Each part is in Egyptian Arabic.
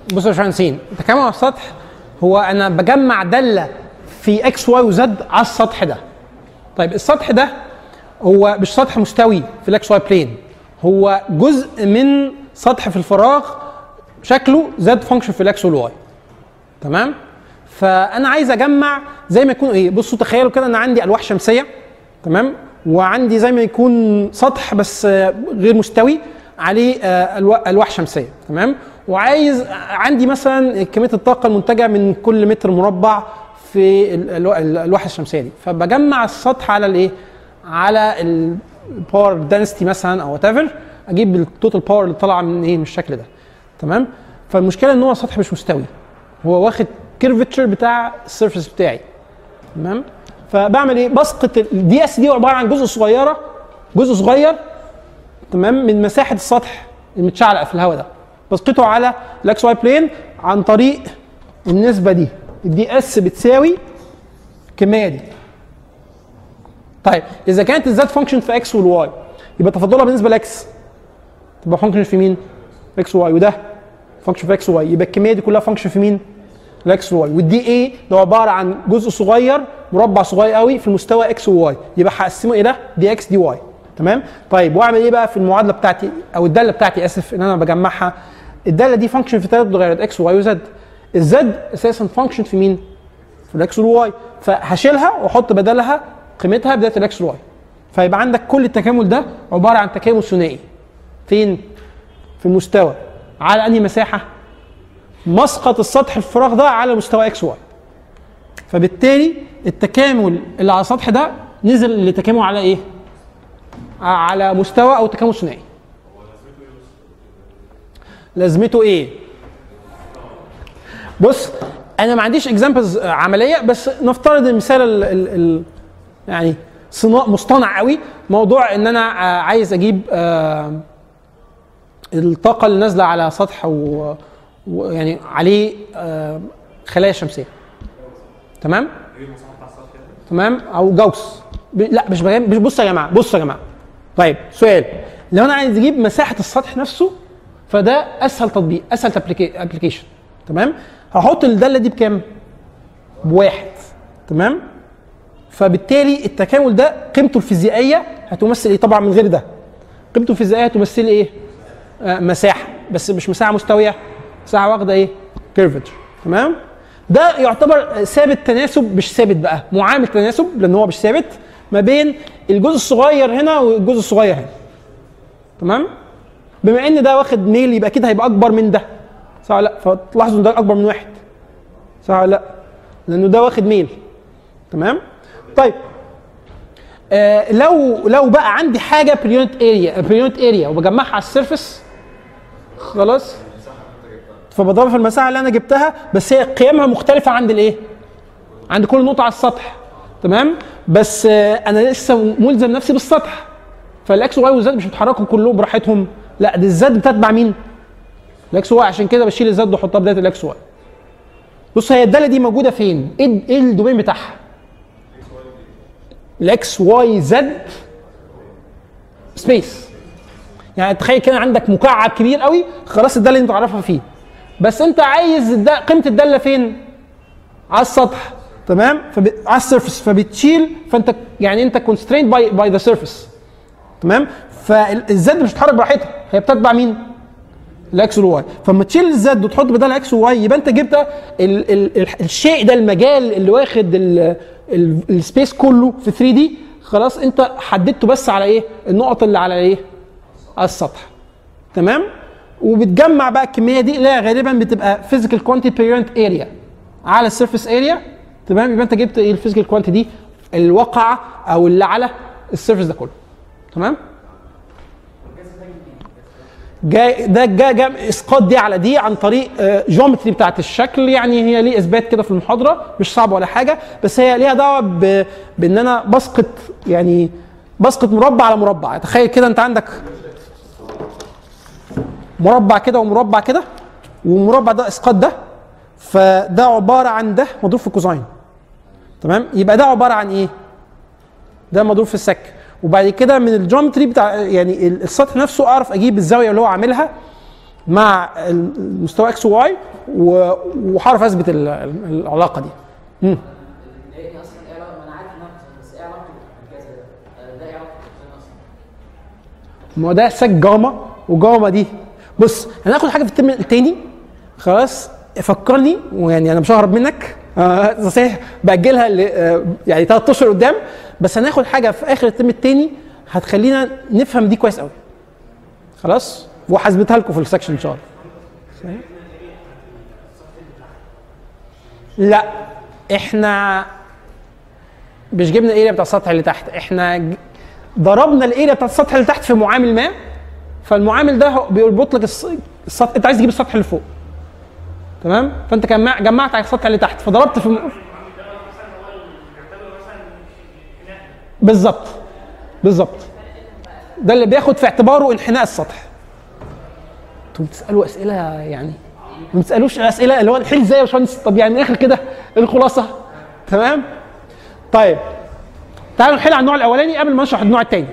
بصوا يا باشمهندسين التكامل على السطح هو انا بجمع داله في اكس واي وزد على السطح ده طيب السطح ده هو مش سطح مستوي في الاكس واي بلين هو جزء من سطح في الفراغ شكله زد فانكشن في الاكس والواي تمام فانا عايز اجمع زي ما يكون ايه بصوا تخيلوا كده انا عندي الواح شمسيه تمام وعندي زي ما يكون سطح بس آه، غير مستوي عليه آه، ألوا- الواح شمسيه تمام وعايز عندي مثلا كميه الطاقه المنتجه من كل متر مربع في ال- الوا- الالواح الشمسيه دي فبجمع السطح على الايه على الباور دنسيتي مثلا او وات ايفر اجيب التوتال باور اللي طالعه من ايه من الشكل ده تمام فالمشكله ان هو سطح مش مستوي هو واخد كيرفتشر بتاع السيرفيس بتاعي تمام فبعمل ايه بسقط الدي اس دي عباره عن جزء صغيره جزء صغير تمام من مساحه السطح المتشعلق في الهواء ده بسقطه على الاكس واي بلين عن طريق النسبه دي الدي اس بتساوي الكميه دي طيب اذا كانت الزد فانكشن في اكس والواي يبقى تفضلها بالنسبه لاكس تبقى فانكشن في مين؟ اكس وواي وده فانكشن في اكس وواي يبقى الكميه دي كلها فانكشن في مين؟ الاكس وواي والدي اي ده عباره عن جزء صغير مربع صغير قوي في المستوى اكس وواي يبقى هقسمه الى دي اكس دي واي تمام؟ طيب واعمل ايه بقى في المعادله بتاعتي او الداله بتاعتي اسف ان انا بجمعها الداله دي فانكشن في ثلاث متغيرات اكس وواي وزد الزد اساسا فانكشن في مين؟ في الاكس والواي فهشيلها واحط بدلها قيمتها بدايه الاكس والواي فيبقى عندك كل التكامل ده عباره عن تكامل ثنائي فين؟ في المستوى على انهي مساحه؟ مسقط السطح الفراغ ده على مستوى اكس واي فبالتالي التكامل اللي على السطح ده نزل لتكامل على ايه؟ على مستوى او تكامل ثنائي لازمته ايه؟ بص انا ما عنديش اكزامبلز عمليه بس نفترض المثال ال ال ال يعني صناع مصطنع قوي موضوع ان انا آه، عايز اجيب آه، الطاقه اللي نازله على سطح و- ويعني عليه آه، خلايا شمسيه تمام تمام او جوس ب- لا مش بجيب مش بص يا جماعه بص يا جماعه طيب سؤال لو انا عايز اجيب مساحه السطح نفسه فده اسهل تطبيق اسهل ابلكيشن تمام هحط الداله دي بكام بواحد تمام فبالتالي التكامل ده قيمته الفيزيائيه هتمثل ايه طبعا من غير ده قيمته الفيزيائيه هتمثل ايه آه مساحه بس مش مساحه مستويه مساحه واخده ايه كيرفتشر تمام ده يعتبر ثابت تناسب مش ثابت بقى معامل تناسب لان هو مش ثابت ما بين الجزء الصغير هنا والجزء الصغير هنا تمام بما ان ده واخد ميل يبقى كده هيبقى اكبر من ده صح ولا لا فتلاحظوا ان ده اكبر من واحد صح ولا لا لانه ده واخد ميل تمام طيب آه لو لو بقى عندي حاجه بريونت اريا بريونت اريا وبجمعها على السيرفس خلاص فبضربها في المساحه اللي انا جبتها بس هي قيمها مختلفه عند الايه؟ عند كل نقطه على السطح تمام بس آه انا لسه ملزم نفسي بالسطح فالاكس واي والزد مش بيتحركوا كلهم براحتهم لا دي الزد بتتبع مين؟ الاكس واي عشان كده بشيل الزد واحطها بدايه الاكس واي بص هي الداله دي موجوده فين؟ ايه ايه الدومين بتاعها؟ الاكس واي زد سبيس يعني تخيل كده عندك مكعب كبير قوي خلاص الداله اللي انت تعرفها فيه بس انت عايز الدا- قيمه الداله فين؟ على السطح تمام؟ فب... على السيرفس فبتشيل فانت يعني انت كونستريند باي باي ذا سيرفس تمام؟ فالزد مش بتتحرك براحتها هي بتتبع مين؟ الاكس والواي فلما تشيل الزد وتحط بدالها اكس وواي يبقى انت جبت ال ال ال الشيء ده المجال اللي واخد ال- ال- السبيس كله في 3 دي خلاص انت حددته بس على ايه النقط اللي على ايه على السطح تمام وبتجمع بقى الكميه دي اللي هي غالبا بتبقى فيزيكال كوانتيتي بير يونت اريا على السيرفيس اريا تمام يبقى انت جبت ايه الفيزيكال كوانتيتي دي الواقعه او اللي على السيرفيس ده كله تمام جاي ده جاي جاي اسقاط دي على دي عن طريق جيومتري بتاعت الشكل يعني هي ليه اثبات كده في المحاضره مش صعبه ولا حاجه بس هي ليها دعوه ب- بان انا بسقط يعني بسقط مربع على مربع تخيل كده انت عندك مربع كده ومربع كده والمربع ده اسقاط ده فده عباره عن ده مضروب في كوزاين تمام يبقى ده عباره عن ايه ده مضروب في السك وبعد كده من الجيومتري بتاع يعني ال- السطح نفسه اعرف اجيب الزاويه اللي هو عاملها مع المستوى اكس وواي وهعرف اثبت ال- ال- العلاقه دي مم. ايه اصلا ايه علاقه ما انا عارف انها بتحصل، بس ايه علاقته بالكذا ده؟ آه، ده ايه علاقته بالكذا اصلا؟ ما هو ده سك جاما وجاما دي بص هناخد حاجه في الترم التاني خلاص فكرني ويعني انا مش ههرب منك آه صحيح باجلها ل- آه، يعني ثلاث اشهر قدام بس هناخد حاجه في اخر الترم التاني هتخلينا نفهم دي كويس قوي خلاص وهثبتها لكم في السكشن ان شاء الله لا احنا مش جبنا الاريا بتاع السطح اللي تحت احنا ج- ضربنا الاريا بتاع السطح اللي تحت في معامل ما فالمعامل ده هو بيربط لك الس- السطح انت عايز تجيب السطح اللي فوق تمام فانت جمع... جمعت على السطح اللي تحت فضربت في م- بالظبط بالظبط ده اللي بياخد في اعتباره انحناء السطح انتوا بتسالوا اسئله يعني ما بتسالوش اسئله اللي هو الحل ازاي يا باشمهندس طب يعني من الاخر كده الخلاصه تمام طيب تعالوا نحل على النوع الاولاني قبل ما نشرح النوع الثاني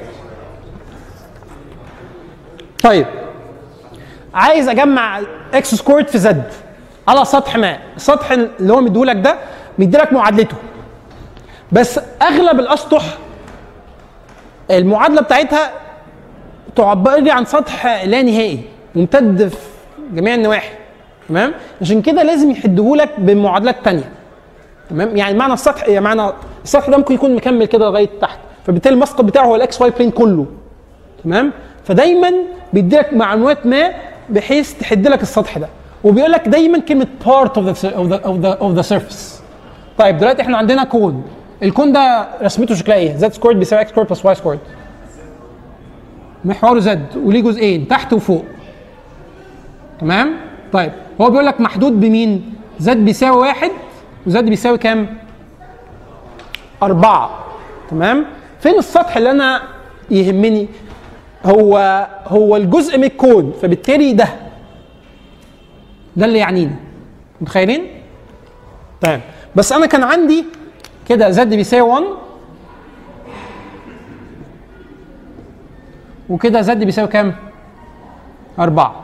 طيب عايز اجمع اكس سكويرد في زد على سطح ما السطح اللي هو مديهولك ده مديلك معادلته بس اغلب الاسطح المعادله بتاعتها تعبر لي عن سطح لا نهائي ممتد في جميع النواحي تمام عشان كده لازم يحدهولك بمعادلات تانية تمام يعني معنى السطح يعني معنى السطح ده ممكن يكون مكمل كده لغايه تحت فبالتالي المسقط بتاعه هو الاكس واي بلين كله تمام فدايما بيديلك معلومات ما بحيث تحد لك السطح ده وبيقول لك دايما كلمه part of the of the of the of the surface طيب دلوقتي احنا عندنا كون الكون ده رسمته شكلها ايه؟ زد سكويرد بيساوي اكس سكويرد بلس واي سكويرد محوره زد وليه جزئين تحت وفوق تمام؟ طيب هو بيقول لك محدود بمين؟ زد بيساوي واحد وزد بيساوي كام؟ أربعة تمام؟ فين السطح اللي أنا يهمني؟ هو هو الجزء من الكون فبالتالي ده ده اللي يعنيني متخيلين؟ تمام بس أنا كان عندي كده زد بيساوي 1 وكده زد بيساوي كام؟ أربعة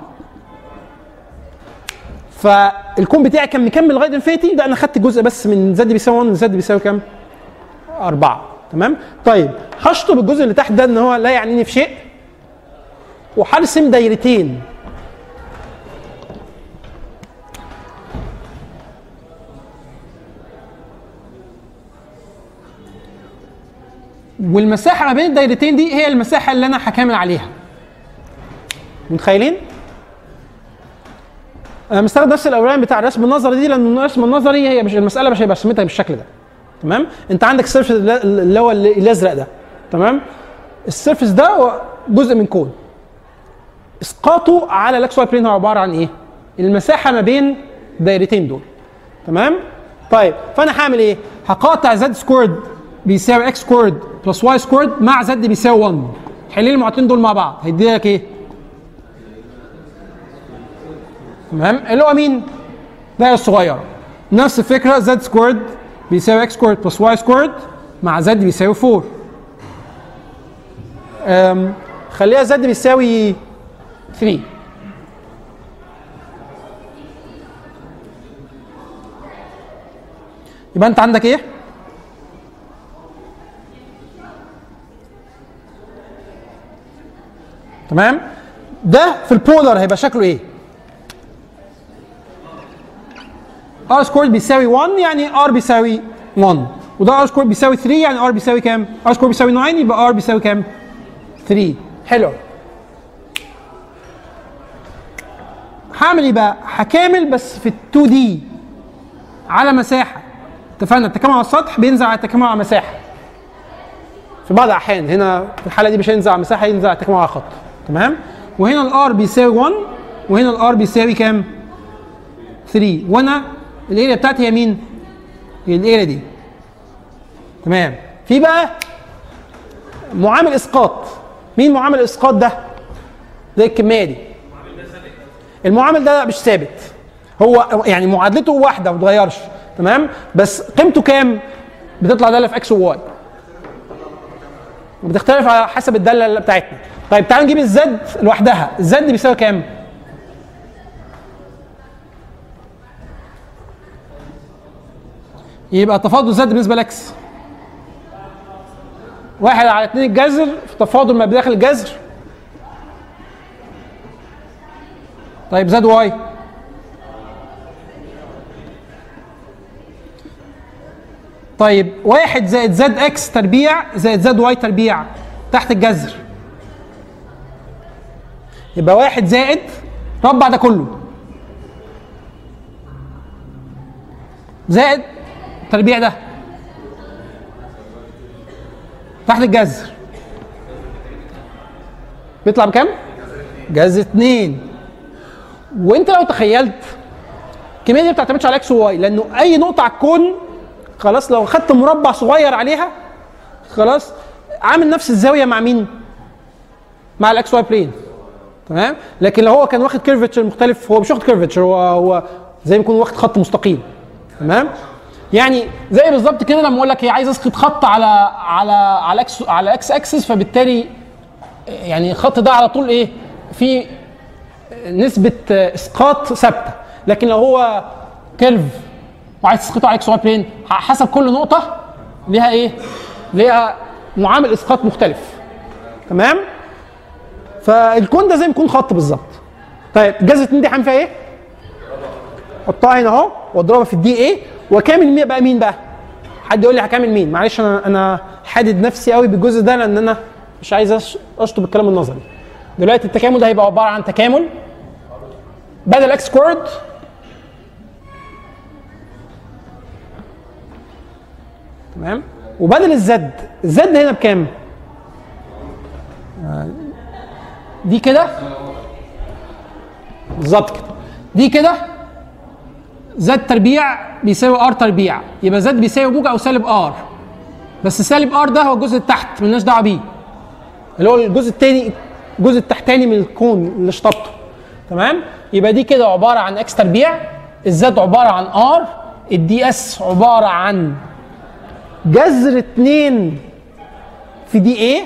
فالكون بتاعي كان مكمل لغايه انفينيتي ده انا خدت جزء بس من زد بيساوي 1 زد بيساوي كام؟ 4 تمام؟ طيب هشطب الجزء اللي تحت ده ان هو لا يعنيني في شيء وهرسم دايرتين والمساحه ما بين الدايرتين دي هي المساحه اللي انا هكامل عليها متخيلين؟ انا مستخدم نفس الاولاني بتاع الرسم النظري دي لان الرسم النظري هي مش المساله مش هيبقى رسمتها بالشكل ده تمام انت عندك السيرفس اللي هو الازرق ده تمام السيرفس ده هو جزء من كون اسقاطه على الاكس واي بلين هو عباره عن ايه المساحه ما بين الدايرتين دول تمام طيب فانا هعمل ايه هقاطع زد سكويرد بيساوي اكس سكويرد بلس واي سكويرد مع زد بيساوي 1 حل لي المعادلتين دول مع بعض هيدي لك ايه تمام اللي هو مين؟ دايره الصغيره نفس الفكره زد سكويرد بيساوي اكس سكويرد بلس واي سكويرد مع زد بيساوي 4 أم، خليها زد بيساوي 3 يبقى انت عندك ايه؟ تمام؟ ده في البولر هيبقى شكله ايه؟ ار سكويرد بيساوي 1 يعني ار بيساوي 1 وده ار سكويرد بيساوي 3 يعني ار بيساوي كام؟ ار سكويرد بيساوي 9 يبقى ار بيساوي كام؟ 3 حلو هعمل ايه بقى؟ هكامل بس في ال 2 دي على مساحه اتفقنا التكامل على السطح بينزل على التكامل على مساحه في بعض الاحيان هنا في الحاله دي مش هينزل على مساحه ينزل على التكامل على خط تمام؟ وهنا الار بيساوي 1 وهنا الار بيساوي كام؟ 3 وانا الاريا بتاعتي هي مين؟ هي الاريا دي تمام في بقى معامل اسقاط مين معامل الاسقاط ده؟ زي الكميه دي المعامل ده مش ثابت هو يعني معادلته واحده ما بتتغيرش تمام بس قيمته كام؟ بتطلع داله في اكس وواي وبتختلف على حسب الداله اللي بتاعتنا طيب تعال نجيب الزد لوحدها الزد بيساوي كام؟ يبقى تفاضل زد بالنسبه لاكس واحد على اتنين الجذر في تفاضل ما بداخل الجذر طيب زد واي طيب واحد زائد زد اكس تربيع زائد زد واي تربيع تحت الجذر يبقى واحد زائد ربع ده كله زائد تربيع ده تحت الجذر بيطلع بكام؟ جذر اتنين وانت لو تخيلت الكميه دي ما بتعتمدش على اكس وواي لانه اي نقطه على الكون خلاص لو خدت مربع صغير عليها خلاص عامل نفس الزاويه مع مين؟ مع الاكس واي بلين تمام؟ لكن لو هو كان واخد كيرفتشر مختلف هو مش واخد كيرفتشر هو هو زي ما يكون واخد خط مستقيم تمام؟ يعني زي بالظبط كده لما اقول لك هي عايز اسقط خط على على على اكس على اكس اكسس فبالتالي يعني الخط ده على طول ايه؟ في نسبه اسقاط ثابته لكن لو هو كيرف وعايز تسقطه على اكس واي بلين حسب كل نقطه ليها ايه؟ ليها معامل اسقاط مختلف تمام؟ فالكون ده زي ما يكون خط بالظبط طيب جذر 2 دي هعمل فيها ايه؟ حطها هنا اهو واضربها في الدي ايه وكامل مين بقى مين بقى؟ حد يقول لي هكامل مين؟ معلش انا انا حادد نفسي قوي بالجزء ده لان انا مش عايز أش- اشطب الكلام النظري. دلوقتي التكامل ده هيبقى عباره عن تكامل بدل اكس سكويرد تمام وبدل الزد الزد هنا بكام؟ آه، دي كده بالظبط كده دي كده زد تربيع بيساوي ار تربيع يبقى زد بيساوي موجب او سالب ار بس سالب ار ده هو الجزء اللي تحت ملناش دعوه بيه اللي هو الجزء الثاني الجزء التحتاني من الكون اللي شطبته تمام يبقى دي كده عباره عن اكس تربيع الزد عباره عن ار الدي اس عباره عن جذر 2 في دي ايه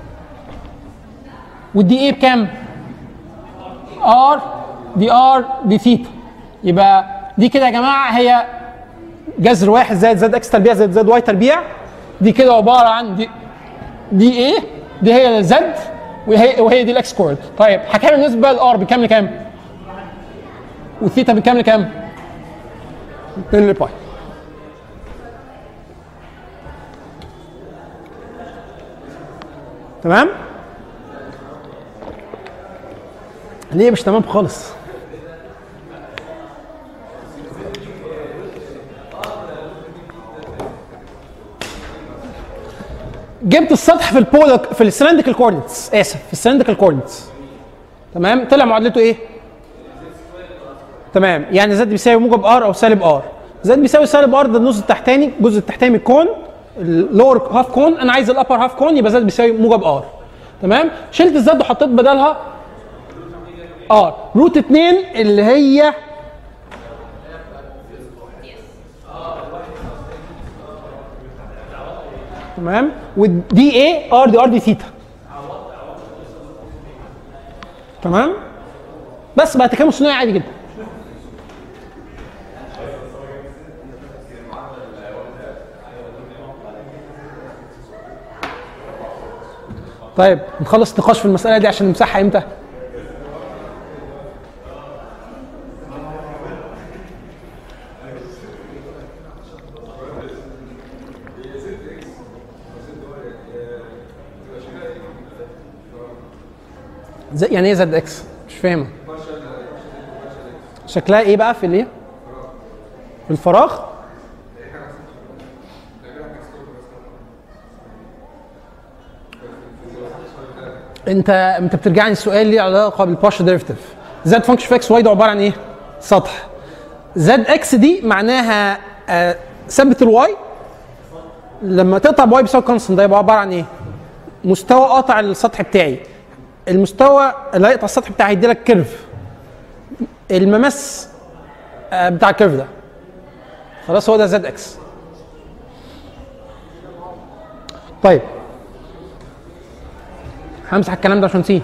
والدي ايه بكام؟ ار دي ار دي ثيتا يبقى دي كده يا جماعه هي جذر واحد زائد زد اكس تربيع زائد زد واي تربيع دي كده عباره عن دي دي ايه دي هي الزد وهي وهي دي الاكس سكويرد طيب هكمل بالنسبه للار بكام لكام؟ والثيتا بكام لكام؟ 2 لباي تمام؟ ليه مش تمام خالص؟ جبت السطح في البولك في السلندريكال كوردينتس اسف في السلندريكال كوردينتس تمام طلع معادلته ايه؟ تمام يعني زد بيساوي موجب ار او سالب ار زد بيساوي سالب ار ده النص التحتاني الجزء التحتاني من الكون اللور هاف كون انا عايز الابر هاف كون يبقى زد بيساوي موجب ار تمام شلت الزد وحطيت بدلها ار روت 2 اللي هي تمام ودي ايه ار دي ار دي ثيتا تمام بس بقى تكامل ثنائي عادي جدا طيب نخلص نقاش في المساله دي عشان نمسحها امتى زي يعني ايه زد اكس مش فاهم شكلها ايه بقى في الايه في الفراغ انت انت بترجعني السؤال ليه علاقه بالبارشال ديريفيتيف زد فانكشن في اكس واي ده عباره عن ايه سطح زد اكس دي معناها آه، ثبت الواي لما تقطع بواي بيساوي كونستنت ده يبقى عباره عن ايه مستوى قاطع السطح بتاعي المستوى اللي هيقطع السطح بتاعي هيدي لك كيرف الممس آه، بتاع الكيرف ده خلاص هو ده زد اكس طيب همسح الكلام ده عشان نسيه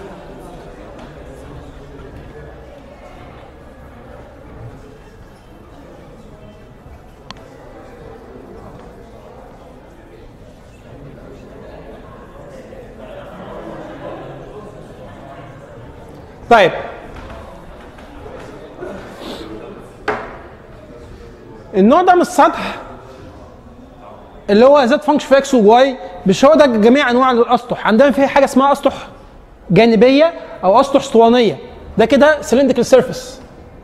طيب النوع ده من السطح اللي هو زد فانكشن في اكس وواي مش هو ده جميع انواع الاسطح عندنا في حاجه اسمها اسطح جانبيه او اسطح اسطوانيه ده كده سلندريكال سيرفيس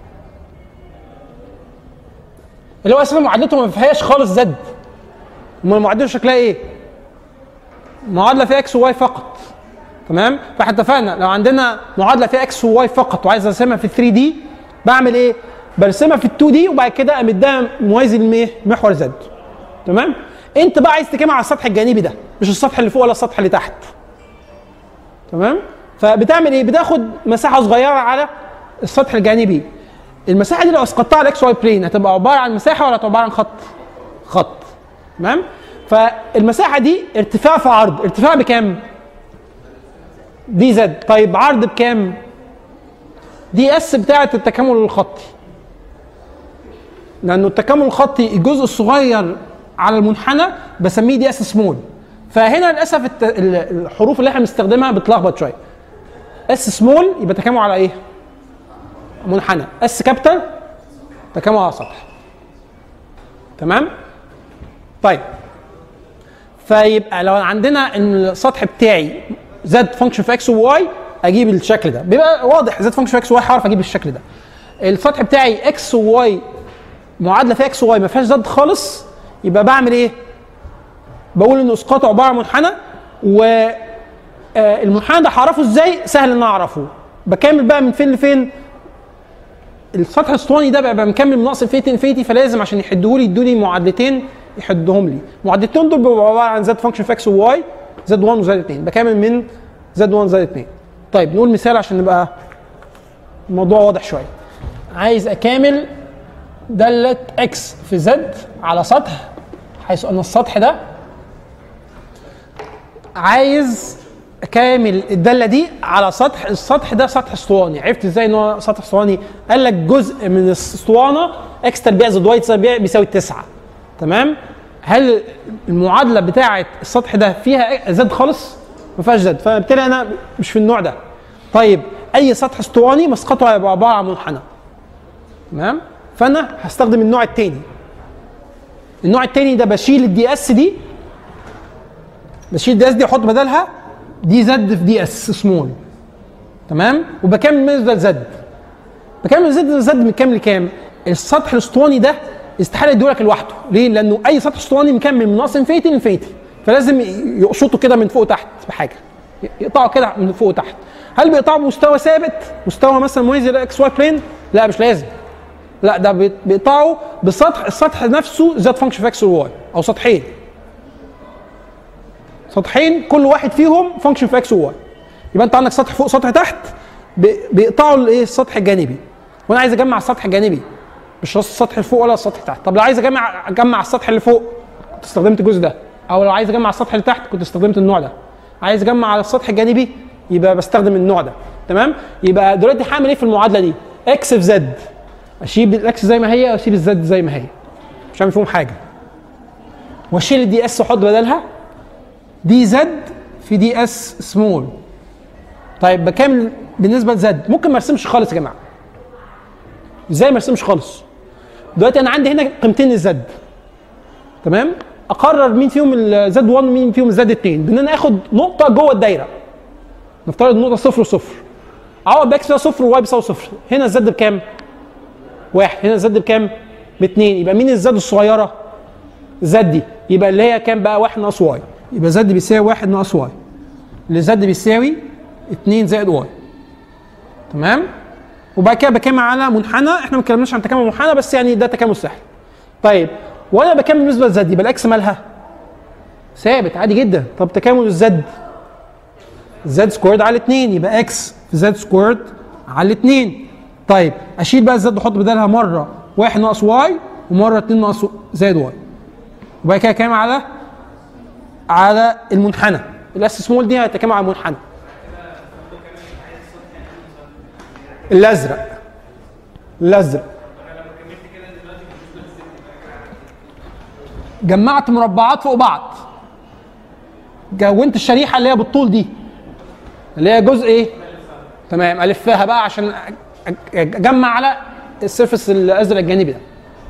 اللي هو اساسا معادلته ما فيهاش خالص زد امال معادلته شكلها ايه؟ معادله فيها اكس وواي فقط تمام فاحنا اتفقنا لو عندنا معادله فيها اكس وواي فقط وعايز ارسمها في 3 دي بعمل ايه؟ برسمها في ال 2 دي وبعد كده امدها موازي لمحور زد تمام؟ انت بقى عايز تكمل على السطح الجانبي ده مش السطح اللي فوق ولا السطح اللي تحت تمام؟ فبتعمل ايه؟ بتاخد مساحه صغيره على السطح الجانبي المساحه دي لو اسقطتها على الاكس واي بلين هتبقى عباره عن مساحه ولا هتبقى عباره عن خط؟ خط تمام؟ فالمساحه دي ارتفاع في عرض ارتفاع بكام؟ دي زد طيب عرض بكام؟ دي اس بتاعه التكامل الخطي لانه التكامل الخطي الجزء الصغير على المنحنى بسميه دي اس سمول فهنا للاسف الت- ال- الحروف اللي احنا بنستخدمها بتلخبط شويه اس سمول يبقى تكامل على ايه؟ منحنى اس كابيتال تكامل على سطح تمام؟ طيب فيبقى لو عندنا ان السطح بتاعي زد فانكشن في اكس وواي اجيب الشكل ده بيبقى واضح زد فانكشن في اكس وواي هعرف اجيب الشكل ده السطح بتاعي اكس وواي معادله في اكس وواي ما فيهاش زد خالص يبقى بعمل ايه؟ بقول ان اسقاطه عباره عن منحنى و آه، المنحنى ده هعرفه ازاي؟ سهل ان انا اعرفه بكمل بقى من فين لفين؟ السطح الاسطواني ده بقى مكمل من ناقص انفينيتي انفينيتي فلازم عشان يحدوه لي يدوا لي معادلتين يحدهم لي معادلتين دول بيبقوا عباره عن زد فانكشن في اكس وواي زد 1 وزد 2 بكمل من زد 1 زد 2 طيب نقول مثال عشان نبقى الموضوع واضح شويه عايز اكامل داله اكس في زد على سطح حيث ان السطح ده عايز اكامل الداله دي على سطح السطح ده سطح اسطواني عرفت ازاي ان هو سطح اسطواني قال لك جزء من الاسطوانه اكس تربيع زد واي تربيع بيساوي 9 تمام هل المعادله بتاعه السطح ده فيها زد خالص ما فيهاش زد فبالتالي انا مش في النوع ده طيب اي سطح اسطواني مسقطه هيبقى عباره عن منحنى تمام فانا هستخدم النوع الثاني النوع الثاني ده بشيل الدي اس دي بشيل الدي اس دي واحط بدلها دي زد في دي اس سمول تمام وبكمل بالنسبه لزد بكمل زد زد من كام لكام السطح الاسطواني ده استحاله يدولك لوحده ليه لانه اي سطح اسطواني مكمل من ناقص انفينيتي لانفينيتي فلازم يقشطوا كده من فوق وتحت بحاجه يقطعوا كده من فوق وتحت هل بيقطعوا بمستوى ثابت مستوى مثلا موازي للاكس واي بلين لا مش لازم لا ده بي- بيقطعوا بسطح السطح نفسه زاد فانكشن في اكس وواي او سطحين سطحين كل واحد فيهم فانكشن في اكس وواي يبقى انت عندك سطح فوق سطح تحت بي- بيقطعوا الايه السطح الجانبي وانا عايز اجمع السطح الجانبي مش السطح اللي فوق ولا السطح اللي تحت طب لو عايز اجمع اجمع السطح اللي فوق كنت استخدمت الجزء ده او لو عايز اجمع السطح اللي تحت كنت استخدمت النوع ده عايز اجمع على السطح الجانبي يبقى بستخدم النوع ده تمام يبقى دلوقتي هعمل ايه في المعادله دي اكس في زد اشيل الاكس زي ما هي واشيل الزد زي ما هي مش هعمل فيهم حاجه واشيل الدي اس واحط بدلها دي زد في دي اس سمول طيب بكامل بالنسبه لزد ممكن ما ارسمش خالص يا جماعه ازاي ما ارسمش خالص دلوقتي انا عندي هنا قيمتين الزد تمام اقرر مين فيهم الزد 1 ومين فيهم الزد 2 بان انا اخد نقطه جوه الدايره نفترض النقطه صفر وصفر عوض باكس فيها صفر وواي بيساوي صفر هنا الزد بكام؟ واحد هنا الزد بكام؟ باثنين يبقى مين الزد الصغيره؟ زد دي يبقى اللي هي كام بقى؟ واحد ناقص واي يبقى زد بيساوي واحد ناقص واي اللي زد بيساوي 2 زائد واي تمام؟ وبعد كده بكمل على منحنى احنا ما اتكلمناش عن تكامل منحنى بس يعني ده تكامل سهل طيب وانا بكمل بالنسبه للزد يبقى الاكس مالها؟ ثابت عادي جدا طب تكامل الزد زد سكويرد على 2 يبقى اكس في زد سكويرد على 2 طيب اشيل بقى الزد واحط بدلها مره 1 ناقص واي ومره 2 ناقص زائد واي وبعد كده كام على على المنحنى الاس سمول دي هتكامل على المنحنى الازرق الازرق جمعت مربعات فوق بعض كونت الشريحه اللي هي بالطول دي اللي هي جزء ايه تمام الفها بقى عشان أ- أ- اجمع على السيرفس الازرق الجانبي ده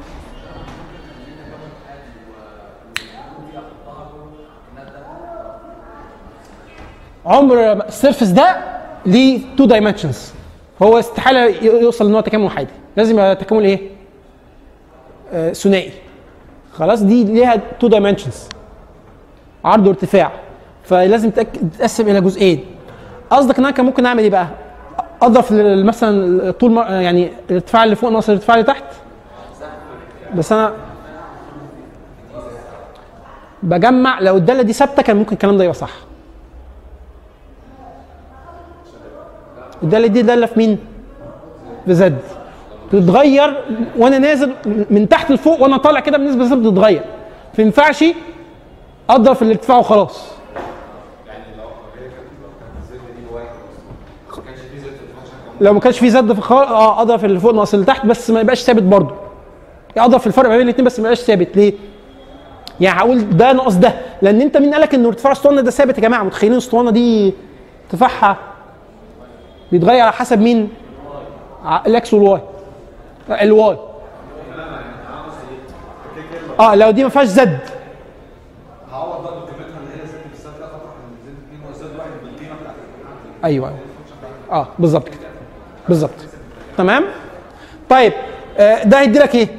عمر السيرفس ده ليه تو دايمنشنز هو استحاله ي- يوصل ان هو تكامل احادي لازم يبقى تكامل ايه؟ آه ثنائي خلاص دي ليها تو دايمنشنز عرض وارتفاع فلازم تأك- تتقسم الى جزئين قصدك ان انا كان ممكن اعمل ايه بقى؟ اضرب ال- مثلا طول ما يعني الارتفاع اللي فوق ناقص الارتفاع اللي تحت بس انا بجمع لو الداله دي ثابته كان ممكن الكلام ده يبقى صح الداله دي داله في مين؟ في زد تتغير وانا نازل من تحت لفوق وانا طالع كده بالنسبه لزد بتتغير ما ينفعش اضرب في الارتفاع وخلاص لو ما كانش في زد في خالص اه اضرب في اللي فوق ناقص اللي تحت بس ما يبقاش ثابت برضه يعني اضرب في الفرق ما بين الاثنين بس ما يبقاش ثابت ليه؟ يعني هقول ده ناقص ده لان انت مين قالك ان ارتفاع الاسطوانه ده ثابت يا جماعه متخيلين الاسطوانه دي ارتفاعها بيتغير على حسب مين؟ ع- الاكس والواي الواي اه لو دي ما فيهاش زد هعوض بقى بقيمتها اللي هي زد بالسالب لا اطرح من زد 2 وزد 1 بالقيمه بتاعت ايوه أيوة. اه بالظبط كده بالظبط تمام طيب آه ده هيدي لك ايه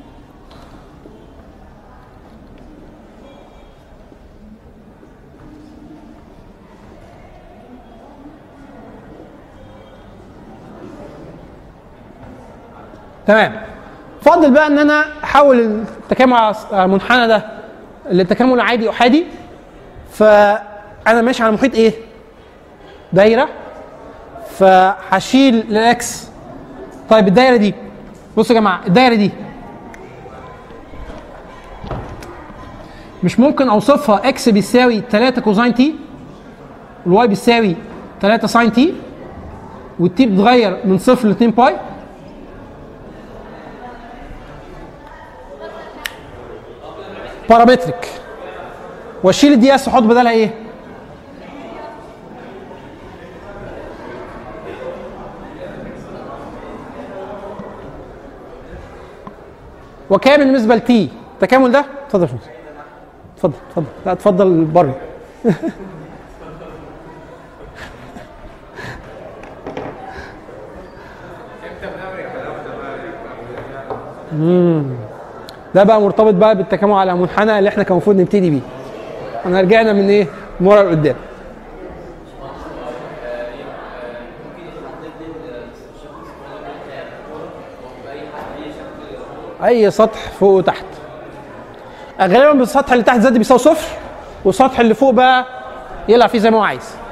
تمام فاضل بقى ان انا احول التكامل على المنحنى ده لتكامل عادي احادي فانا ماشي على محيط ايه دايره فهشيل الاكس طيب الدايره دي بصوا يا جماعه الدايره دي مش ممكن اوصفها اكس بيساوي 3 كوزين تي والواي بيساوي 3 ساين تي والتي بتتغير من صفر ل 2 باي بارامتريك واشيل الدي اس واحط بدلها ايه؟ وكام بالنسبه لتي التكامل ده اتفضل يا باشمهندس. اتفضل اتفضل لا اتفضل بره مم. ده بقى مرتبط بقى بالتكامل على منحنى اللي احنا كان المفروض نبتدي بيه احنا رجعنا من ايه من ورا لقدام اي سطح فوق وتحت غالبا السطح اللي تحت زد بيساوي صفر والسطح اللي فوق بقى يلعب فيه زي ما هو عايز